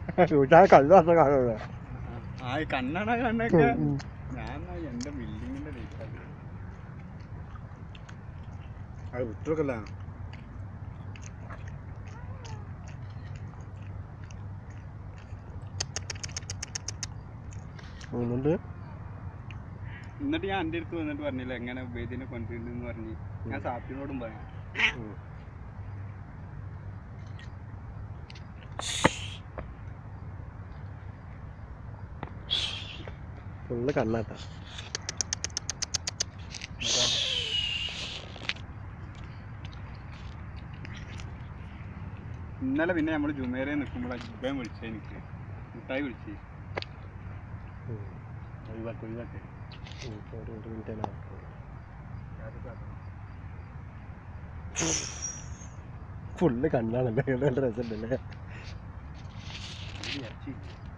സൂചാൻ കണ്ടു വന്ന കാണുള്ളൂ ആ ഈ കണ്ണട കണ്ണൊക്കെ ഞാൻ എന്റെ ബിൽഡിങ്ങിന്റെ ലേറ്റാണ് അത് വിട്ടൊക്കല്ല പോകുന്നുണ്ട് എന്നിട്ട് ഞാൻ എൻ്റെ അടുത്ത് വന്നിട്ട് പറഞ്ഞില്ല എങ്ങനെ ഉപയോഗിച്ചിനെ കൊണ്ടുവരുന്നെന്ന് പറഞ്ഞ് ഞാൻ സാപ്പിനോടും പറയാം ഫുള്ള് കണ്ണാട്ട ഇന്നലെ പിന്നെ നമ്മൾ ജുമേരെ നിൽക്കുമ്പോഴാണ് ജുബേൻ വിളിച്ചത് എനിക്ക് മുട്ടായി വിളിച്ച് ഒഴിവാക്കി ഒഴിവാക്കി ഒരു ഒരു മിനിറ്റ് ഫുള്ള് കണ്ണാണല്ലേ നല്ല രസമുണ്ടല്ലേ ഇറച്ചി